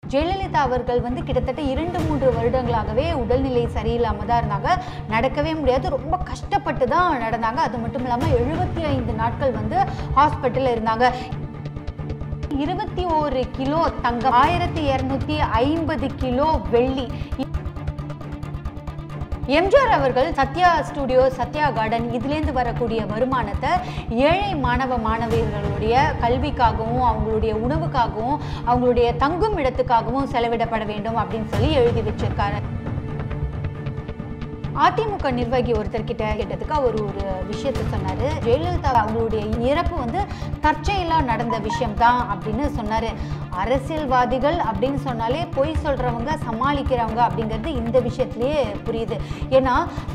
ஜெயலலிதா அவர்கள் வந்து கிட்டத்தட்ட இரண்டு மூன்று வருடங்களாகவே உடல்நிலை சரியில்லாமல் தான் இருந்தாங்க நடக்கவே முடியாது ரொம்ப கஷ்டப்பட்டு தான் நடந்தாங்க அது மட்டும் இல்லாமல் எழுபத்தி ஐந்து நாட்கள் வந்து ஹாஸ்பிட்டலில் இருந்தாங்க இருபத்தி ஒரு கிலோ தங்கம் ஆயிரத்தி இரநூத்தி ஐம்பது கிலோ வெள்ளி எம்ஜிஆர் அவர்கள் சத்யா ஸ்டுடியோ சத்யா கார்டன் இதுலேருந்து வரக்கூடிய வருமானத்தை ஏழை மாணவ மாணவியர்களுடைய கல்விக்காகவும் அவங்களுடைய உணவுக்காகவும் அவங்களுடைய தங்கும் இடத்துக்காகவும் செலவிடப்பட வேண்டும் அப்படின்னு சொல்லி எழுதி வச்சிருக்காரு அதிமுக நிர்வாகி ஒருத்தர்கிட்ட கேட்டதுக்கு அவர் ஒரு விஷயத்த சொன்னார் ஜெயலலிதா அவங்களுடைய இறப்பு வந்து தற்செயலாக நடந்த விஷயம்தான் அப்படின்னு சொன்னார் அரசியல்வாதிகள் அப்படின்னு சொன்னாலே பொய் சொல்கிறவங்க சமாளிக்கிறவங்க அப்படிங்கிறது இந்த விஷயத்துலேயே புரியுது ஏன்னா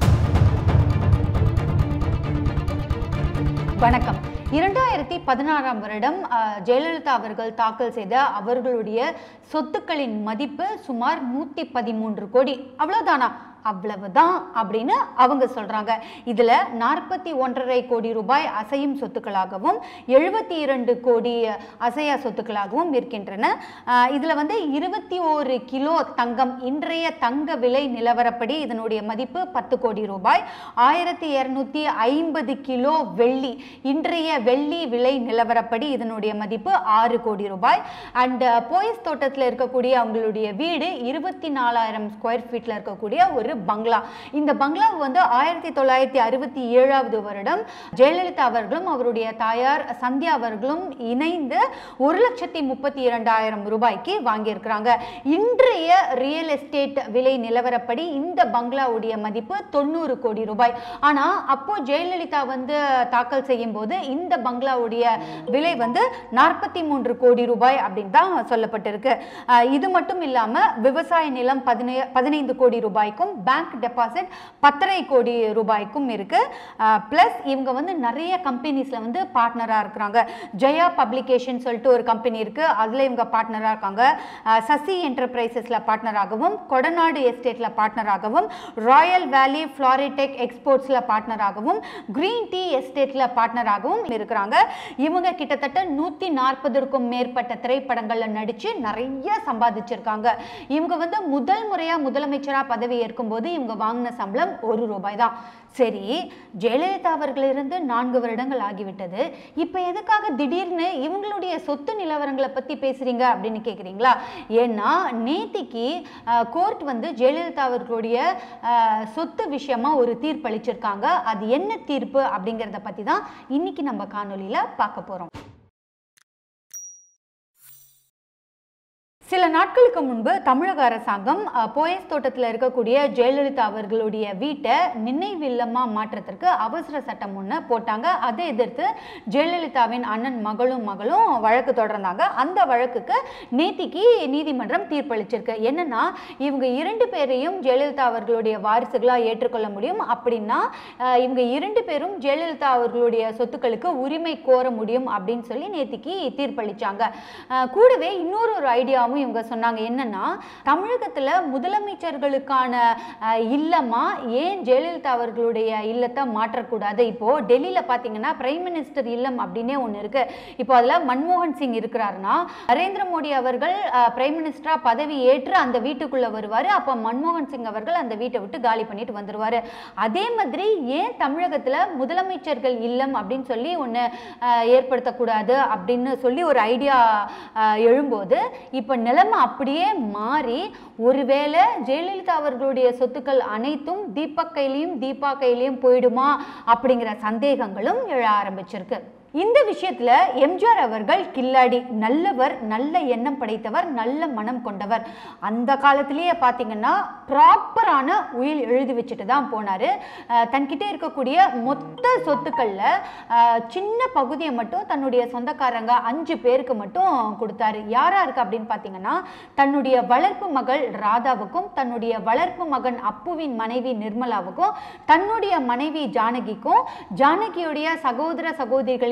வணக்கம் இரண்டாயிரத்தி பதினாறாம் வருடம் அஹ், ஜெயலலிதா அவர்கள் தாக்கல் செய்த அவர்களுடைய சொத்துக்களின் மதிப்பு சுமார் நூற்றி பதிமூன்று கோடி அவ்வளோதானா அவ்வளவுதான் அப்படின்னு அவங்க சொல்றாங்க இதுல நாற்பத்தி ஒன்றரை கோடி ரூபாய் அசையும் சொத்துக்களாகவும் எழுபத்தி இரண்டு கோடி அசையா சொத்துக்களாகவும் இருக்கின்றன அஹ், இதுல வந்து இருபத்தி ஒரு கிலோ தங்கம் இன்றைய தங்க விலை நிலவரப்படி இதனுடைய மதிப்பு பத்து கோடி ரூபாய் ஆயிரத்தி இரநூத்தி ஐம்பது கிலோ வெள்ளி இன்றைய வெள்ளி விலை நிலவரப்படி இதனுடைய மதிப்பு ஆறு கோடி ரூபாய் அண்ட் போயஸ் தோட்டத்தில் இருக்கக்கூடிய அவங்களுடைய வீடு இருபத்தி நாலாயிரம் ஸ்கொயர் ஃபீட்டில் இருக்கக்கூடிய ஒரு பங்களா இந்த பங்களா வந்து ஆயிரத்தி தொள்ளாயிரத்தி அறுபத்தி ஏழாவது வருடம் ஜெயலலிதா அவர்களும் அவருடைய தாயார் சந்தியா அவர்களும் இணைந்து ஒரு லட்சத்தி முப்பத்தி இரண்டாயிரம் ரூபாய்க்கு வாங்கியிருக்கிறாங்க இன்றைய ரியல் எஸ்டேட் விலை நிலவரப்படி இந்த பங்களாவுடைய மதிப்பு தொண்ணூறு கோடி ரூபாய் ஆனா அப்போ ஜெயலலிதா வந்து தாக்கல் செய்யும் போது இந்த பங்களாவுடைய விலை வந்து நாற்பத்தி மூன்று கோடி ரூபாய் அப்படின்னு தான் சொல்லப்பட்டிருக்கு அஹ் இது மட்டும் இல்லாம விவசாய நிலம் பதினை பதினைந்து கோடி ரூபாய்க்கும் பேங்க் டெபாசிட் பத்தரை கோடி ரூபாய்க்கும் இருக்கு ப்ளஸ் இவங்க வந்து நிறைய கம்பெனிஸ்ல வந்து பார்ட்னரா இருக்கிறாங்க ஜெயா பப்ளிகேஷன் சொல்லிட்டு ஒரு கம்பெனி இருக்கு அதுல இவங்க பார்ட்னரா இருக்காங்க அஹ் சசி என்டர்பிரைசஸ்ல பார்ட்னராகவும் கொடநாடு எஸ்டேட்ல பார்ட்னராகவும் Royal Valley Floritech எக்ஸ்போர்ட்ஸ்ல பார்ட்னராகவும் green tea எஸ்டேட்ல பார்ட்னராகவும் இருக்கிறாங்க இவங்க கிட்டத்தட்ட நூத்தி நாற்பதற்கும் மேற்பட்ட திரைப்படங்கள்ல நடிச்சு நிறைய சம்பாதிச்சிருக்காங்க இவங்க வந்து முதல் முறையா முதலமைச்சரா பதவி ஏற்கும்போது இவங்க வாங்கின சம்பளம் ஒரு ரூபாய் தான் சரி ஜெயலலிதா அவர்களிருந்து நான்கு வருடங்கள் ஆகிவிட்டது இப்போ எதுக்காக திடீர்னு இவங்களுடைய சொத்து நிலவரங்களை பத்தி பேசுறீங்க அப்படின்னு கேக்குறீங்களா ஏன்னா நேத்திக்கு கோர்ட் வந்து ஜெயலலிதா அவர்களுடைய அஹ், சொத்து விஷயமா ஒரு தீர்ப்பு அளிச்சிருக்காங்க அது என்ன தீர்ப்பு அப்படிங்கிறத பத்தி தான் இன்னைக்கு நம்ம காணொளியில பார்க்க போறோம் சில நாட்களுக்கு முன்பு தமிழக அரசாங்கம் அஹ், போயஸ் தோட்டத்தில் இருக்கக்கூடிய ஜெயலலிதா அவர்களுடைய வீட்டை நினைவு இல்லமா மாற்றத்திற்கு அவசர சட்டம் ஒன்று போட்டாங்க அதை எதிர்த்து ஜெயலலிதாவின் அண்ணன் மகளும் மகளும் வழக்கு தொடர்ந்தாங்க அந்த வழக்குக்கு நேத்திக்கு நீதிமன்றம் தீர்ப்பளிச்சிருக்கு என்னன்னா இவங்க இரண்டு பேரையும் ஜெயலலிதா அவர்களுடைய வாரிசுகளாக ஏற்றுக்கொள்ள முடியும் அப்படின்னா அஹ், இவங்க இரண்டு பேரும் ஜெயலலிதா அவர்களுடைய சொத்துக்களுக்கு உரிமை கோர முடியும் அப்படின்னு சொல்லி நேத்திக்கு தீர்ப்பளிச்சாங்க அஹ், கூடவே இன்னொரு ஒரு ஐடியாவும் இவங்க சொன்னாங்க என்னன்னா தமிழகத்துல முதலமைச்சர்களுக்கான அஹ், இல்லமா ஏன் ஜெயலலிதா அவர்களுடைய இல்லத்தை மாற்றக்கூடாது இப்போ டெல்லியில பாத்தீங்கன்னா பிரைம் மினிஸ்டர் இல்லம் அப்படின்னே ஒன்று இருக்கு இப்போ அதுல மன்மோகன் சிங் இருக்கிறாருன்னா நரேந்திர மோடி அவர்கள் பிரைம் மினிஸ்டரா பதவி ஏற்று அந்த வீட்டுக்குள்ள வருவாரு அப்ப மன்மோகன் சிங் அவர்கள் அந்த வீட்டை விட்டு காலி பண்ணிட்டு வந்துருவாரு அதே மாதிரி ஏன் தமிழகத்துல முதலமைச்சர்கள் இல்லம் அப்படின்னு சொல்லி ஒன்று ஏற்படுத்தக்கூடாது அப்படின்னு சொல்லி ஒரு ஐடியா எழும்போது இப்போ நிலைமை அப்படியே மாறி ஒருவேளை ஜெயலலிதா அவர்களுடைய சொத்துக்கள் அனைத்தும் தீபக் கையிலையும் தீபா கையிலையும் போயிடுமா அப்படிங்கிற சந்தேகங்களும் எழ ஆரம்பிச்சிருக்கு இந்த விஷயத்துல எம்ஜிஆர் அவர்கள் கில்லாடி நல்லவர் நல்ல எண்ணம் படைத்தவர் நல்ல மனம் கொண்டவர் அந்த காலத்திலேயே பார்த்தீங்கன்னா ப்ராப்பரான உயில் எழுதி வச்சுட்டு தான் போனாரு அஹ் தன்கிட்ட இருக்கக்கூடிய மொத்த சொத்துக்கள்ல அஹ் சின்ன பகுதியை மட்டும் தன்னுடைய சொந்தக்காரங்க அஞ்சு பேருக்கு மட்டும் கொடுத்தாரு யாரா இருக்கு அப்படின்னு பார்த்தீங்கன்னா தன்னுடைய வளர்ப்பு மகள் ராதாவுக்கும் தன்னுடைய வளர்ப்பு மகன் அப்புவின் மனைவி நிர்மலாவுக்கும் தன்னுடைய மனைவி ஜானகிக்கும் ஜானகியுடைய சகோதர சகோதரிகளின்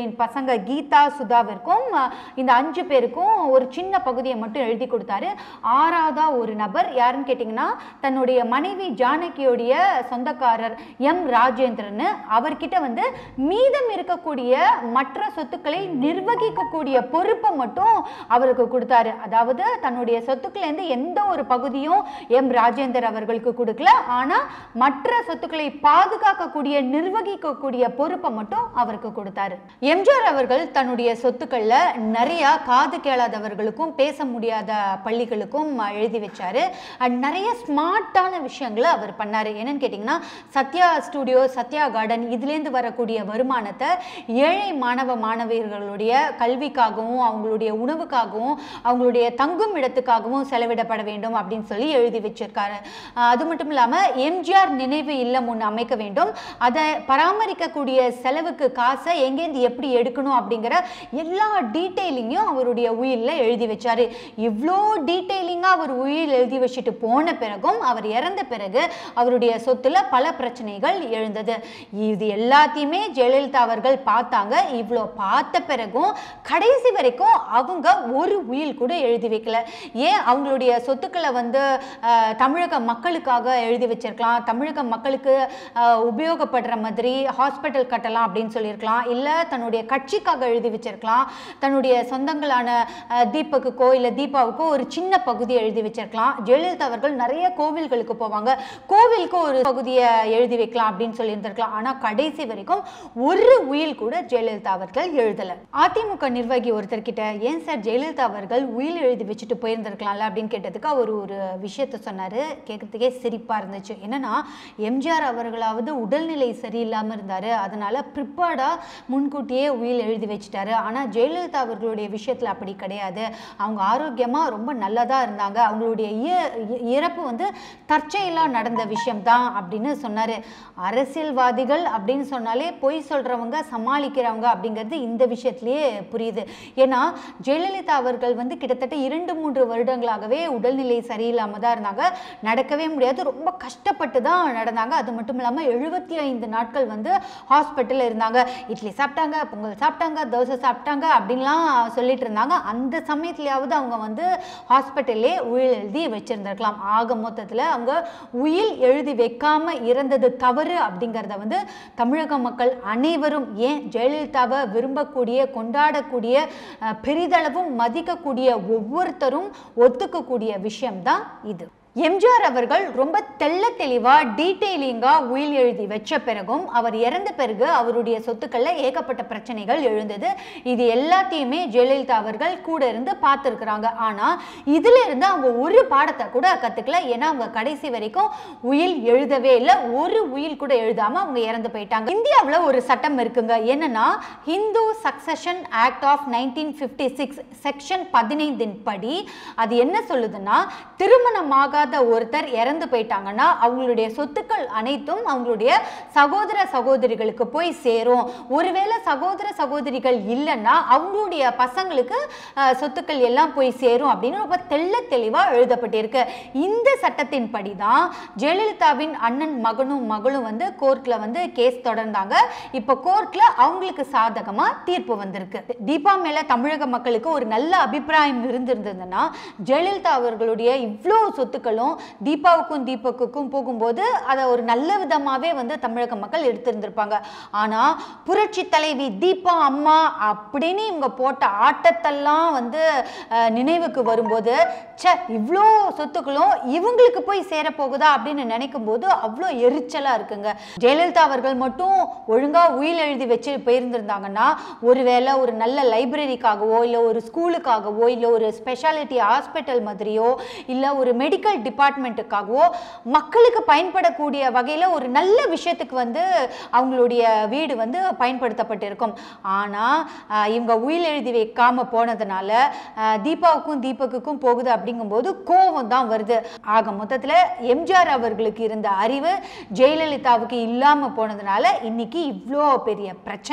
அவர்களின் பசங்க கீதா சுதாவிற்கும் அஹ், இந்த அஞ்சு பேருக்கும் ஒரு சின்ன பகுதியை மட்டும் எழுதி கொடுத்தாரு ஆறாவதா ஒரு நபர் யாருன்னு கேட்டிங்கன்னா தன்னுடைய மனைவி ஜானகியோடைய சொந்தக்காரர் எம் ராஜேந்திரன் அவர்கிட்ட வந்து மீதம் இருக்கக்கூடிய மற்ற சொத்துக்களை நிர்வகிக்கக்கூடிய பொறுப்பை மட்டும் அவருக்கு கொடுத்தாரு அதாவது தன்னுடைய சொத்துக்கள்லேருந்து எந்த ஒரு பகுதியும் எம் ராஜேந்தர் அவர்களுக்கு கொடுக்கல ஆனா மற்ற சொத்துக்களை பாதுகாக்கக்கூடிய நிர்வகிக்கக்கூடிய பொறுப்பை மட்டும் அவருக்கு கொடுத்தாரு எம்ஜிஆர் அவர்கள் தன்னுடைய சொத்துக்கள்ல நிறைய காது கேளாதவர்களுக்கும் பேச முடியாத பள்ளிகளுக்கும் எழுதி வச்சாரு அண்ட் நிறைய ஸ்மார்ட்டான விஷயங்களை அவர் பண்ணாரு என்னன்னு கேட்டிங்கன்னா சத்யா ஸ்டுடியோ சத்யா கார்டன் இதுலேருந்து வரக்கூடிய வருமானத்தை ஏழை மாணவ மாணவியர்களுடைய கல்விக்காகவும் அவங்களுடைய உணவுக்காகவும் அவங்களுடைய தங்கும் இடத்துக்காகவும் செலவிடப்பட வேண்டும் அப்படின்னு சொல்லி எழுதி வச்சிருக்காரு அஹ் அது மட்டும் இல்லாமல் எம்ஜிஆர் நினைவு இல்லம் ஒன்று அமைக்க வேண்டும் அதை பராமரிக்கக்கூடிய செலவுக்கு காசை எங்கேருந்து எப்படி எடுக்கணும் அப்படிங்கிற எல்லா டீட்டெயிலிங்கும் அவருடைய உயிரில் எழுதி வச்சாரு இவ்வளோ டீட்டெயிலிங்காக அவர் உயிர் எழுதி வச்சுட்டு போன பிறகும் அவர் இறந்த பிறகு அவருடைய சொத்துல பல பிரச்சனைகள் எழுந்தது இது எல்லாத்தையுமே ஜெயலலிதா அவர்கள் பார்த்தாங்க இவ்வளோ பார்த்த பிறகும் கடைசி வரைக்கும் அவங்க ஒரு உயில் கூட எழுதி வைக்கல ஏன் அவங்களுடைய சொத்துக்களை வந்து அஹ், தமிழக மக்களுக்காக எழுதி வச்சிருக்கலாம் தமிழக மக்களுக்கு அஹ், உபயோகப்படுற மாதிரி ஹாஸ்பிட்டல் கட்டலாம் அப்படின்னு சொல்லியிருக்கலாம் இல்லை தன்னுடைய கட்சிக்காக எழுதி வச்சிருக்கலாம் தன்னுடைய சொந்தங்களான அஹ், தீபக்குக்கோ இல்லை தீபாவுக்கோ ஒரு சின்ன பகுதி எழுதி வச்சிருக்கலாம் ஜெயலலிதா அவர்கள் நிறைய கோவில்களுக்கு போவாங்க கோவிலுக்கு ஒரு பகுதியை எழுதி வைக்கலாம் அப்படின்னு சொல்லியிருந்திருக்கலாம் ஆனால் கடைசி வரைக்கும் ஒரு உயில் கூட ஜெயலலிதா அவர்கள் எழுதலை அதிமுக நிர்வாகி ஒருத்தர்கிட்ட ஏன் சார் ஜெயலலிதா அவர்கள் உயில் எழுதி வச்சுட்டு போயிருந்திருக்கலாம்ல அப்படின்னு கேட்டதுக்கு அவர் ஒரு விஷயத்த சொன்னார் கேட்கறதுக்கே சிரிப்பாக இருந்துச்சு என்னன்னா எம்ஜிஆர் அவர்களாவது உடல்நிலை சரியில்லாமல் இருந்தார் அதனால ப்ரிப்பேர்டாக முன்கூட்டியே உயில் எழுதி வச்சுட்டாரு ஆனால் ஜெயலலிதா அவர்களுடைய விஷயத்தில் அப்படி கிடையாது அவங்க ஆரோக்கியமாக ரொம்ப நல்லதாக இருந்தாங்க அவங்களுடைய இய- இ- இறப்பு வந்து தற்செயலாக நடந்த விஷயம்தான் அப்படின்னு சொன்னார் அரசியல்வாதிகள் அப்படின்னு சொன்னாலே பொய் சொல்கிறவங்க சமாளிக்கிறவங்க அப்படிங்கிறது இந்த விஷயத்திலேயே புரியுது ஏன்னா ஜெயலலிதா அவர்கள் வந்து கிட்டத்தட்ட இரண்டு மூன்று வருடங்களாகவே உடல்நிலை சரியில்லாமல் தான் இருந்தாங்க நடக்கவே முடியாது ரொம்ப கஷ்டப்பட்டு தான் நடந்தாங்க அது மட்டும் இல்லாமல் எழுபத்தி ஐந்து நாட்கள் வந்து ஹாஸ்பிட்டலில் இருந்தாங்க இட்லி சாப்பிட்டாங்க பொங்கல் சாப்பிட்டாங்க தோசை சாப்பிட்டாங்க அப்படின்லாம் சொல்லிட்டு இருந்தாங்க அந்த சமயத்துலயாவது அவங்க வந்து ஹாஸ்பிட்டல்லே உயில் எழுதி வச்சிருந்திருக்கலாம் ஆக மொத்தத்தில் அவங்க உயில் எழுதி வைக்காம இறந்தது தவறு அப்படிங்கிறத வந்து தமிழக மக்கள் அனைவரும் ஏன் ஜெயலலிதாவை விரும்பக்கூடிய கொண்டாடக்கூடிய அஹ், பெரிதளவும் மதிக்கக்கூடிய ஒவ்வொருத்தரும் ஒத்துக்கக்கூடிய விஷயம்தான் இது எம்ஜிஆர் அவர்கள் ரொம்ப தெள்ள தெளிவா டீட்டெயிலிங்கா உயில் எழுதி வச்ச பிறகும் அவர் இறந்த பிறகு அவருடைய சொத்துக்கள்ல ஏகப்பட்ட பிரச்சனைகள் எழுந்தது இது எல்லாத்தையுமே ஜெயலலிதா அவர்கள் கூட இருந்து பார்த்துருக்குறாங்க ஆனா இதுல இருந்து அவங்க ஒரு பாடத்தை கூட கத்துக்கல ஏன்னா அவங்க கடைசி வரைக்கும் உயில் எழுதவே இல்லை ஒரு உயில் கூட எழுதாம அவங்க இறந்து போயிட்டாங்க இந்தியாவில் ஒரு சட்டம் இருக்குங்க என்னன்னா Hindu succession act of nineteen fifty six section பதினைந்தின் படி அது என்ன சொல்லுதுன்னா திருமணமாகாத ஒருத்தர் இறந்து போயிட்டாங்கன்னா அவங்களுடைய சொத்துக்கள் அனைத்தும் அவங்களுடைய சகோதர சகோதரிகளுக்கு போய் சேரும் ஒருவேளை சகோதர சகோதரிகள் இல்லைன்னா அவங்களுடைய பசங்களுக்கு அஹ், சொத்துக்கள் எல்லாம் போய் சேரும் அப்படின்னு ரொம்ப தெள்ள தெளிவாக எழுதப்பட்டிருக்கு இந்த சட்டத்தின் படி தான் ஜெயலலிதாவின் அண்ணன் மகனும் மகளும் வந்து கோர்ட்ல வந்து கேஸ் தொடர்ந்தாங்க இப்போ கோர்ட்ல அவங்களுக்கு சாதகமா தீர்ப்பு வந்திருக்கு தீபா மேல தமிழக மக்களுக்கு ஒரு நல்ல அபிப்பிராயம் இருந்திருந்ததுன்னா ஜெயலலிதா அவர்களுடைய இவ்வளோ சொத்துக்களும் தீபாவுக்கும் தீபக்குக்கும் போகும்போது அதை ஒரு நல்ல விதமாவே வந்து தமிழக மக்கள் எடுத்திருந்திருப்பாங்க ஆனா புரட்சி தலைவி தீபா அம்மா அப்படின்னு இவங்க போட்ட ஆட்டத்தெல்லாம் வந்து அஹ், நினைவுக்கு வரும்போது ச்சே இவ்வளோ சொத்துக்களும் இவங்களுக்கு போய் சேரப்போகுதா அப்படின்னு நினைக்கும் போது அவ்வளோ எரிச்சலா இருக்குங்க ஜெயலலிதா அவர்கள் மட்டும் ஒழுங்கா உயில் எழுதி வச்சு போயிருந்திருந்தாங்கன்னா ஒருவேளை ஒரு நல்ல லைப்ரரிக்காகவோ இல்லை ஒரு ஸ்கூலுக்காகவோ இல்லை ஒரு ஸ்பெஷாலிட்டி ஹாஸ்பிட்டல் மாதிரியோ இல்லை ஒரு மெடிக்கல் டிபார்ட்மெண்ட்டுக்காகவோ மக்களுக்கு பயன்படக்கூடிய வகையில் ஒரு நல்ல விஷயத்துக்கு வந்து அவங்களுடைய வீடு வந்து பயன்படுத்தப்பட்டிருக்கும் ஆனால் இவங்க உயில் எழுதி வைக்காம போனதுனால ஆஹ், தீபாவுக்கும் தீபக்குக்கும் போகுது அப்படிங்கும்போது கோபம் தான் வருது ஆக மொத்தத்தில் எம்ஜிஆர் அவர்களுக்கு இருந்த அறிவு ஜெயலலிதாவுக்கு இல்லாமல் போனதுனால இன்னைக்கு இவ்வளோ பெரிய பிரச்சனை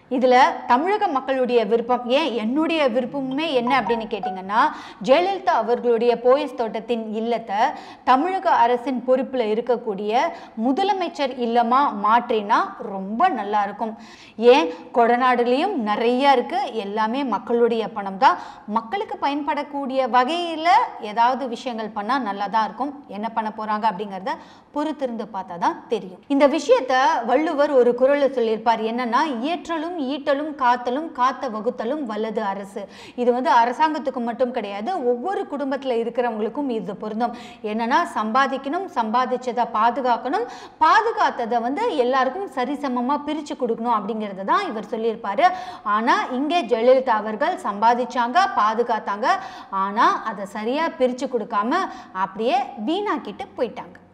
இதில் தமிழக மக்களுடைய விருப்பம் ஏன் என்னுடைய விருப்பமுமே என்ன அப்படின்னு கேட்டிங்கன்னா ஜெயலலிதா அவர்களுடைய போயஸ் தோட்டத்தின் இல்லத்தை தமிழக அரசின் பொறுப்பில் இருக்கக்கூடிய முதலமைச்சர் இல்லமாக மாற்றினா ரொம்ப நல்லா இருக்கும் ஏன் கொடநாடுலேயும் நிறைய இருக்குது எல்லாமே மக்களுடைய பணம் தான் மக்களுக்கு பயன்படக்கூடிய வகையில் ஏதாவது விஷயங்கள் பண்ணால் நல்லா தான் இருக்கும் என்ன பண்ண போகிறாங்க அப்படிங்கிறத பொறுத்திருந்து பார்த்தா தான் தெரியும் இந்த விஷயத்த வள்ளுவர் ஒரு குரலில் சொல்லியிருப்பார் என்னன்னா இயற்றலும் ஈட்டலும் காத்தலும் காத்த வகுத்தலும் வல்லது அரசு இது வந்து அரசாங்கத்துக்கு மட்டும் கிடையாது ஒவ்வொரு குடும்பத்தில் இருக்கிறவங்களுக்கும் இது பொருந்தும் என்னன்னா சம்பாதிக்கணும் சம்பாதிச்சதை பாதுகாக்கணும் பாதுகாத்ததை வந்து எல்லாருக்கும் சரிசமமாக பிரித்து கொடுக்கணும் அப்படிங்கிறத தான் இவர் சொல்லியிருப்பாரு ஆனால் இங்கே ஜெயலலிதா அவர்கள் சம்பாதிச்சாங்க பாதுகாத்தாங்க ஆனால் அதை சரியாக பிரித்து கொடுக்காம அப்படியே வீணாக்கிட்டு போயிட்டாங்க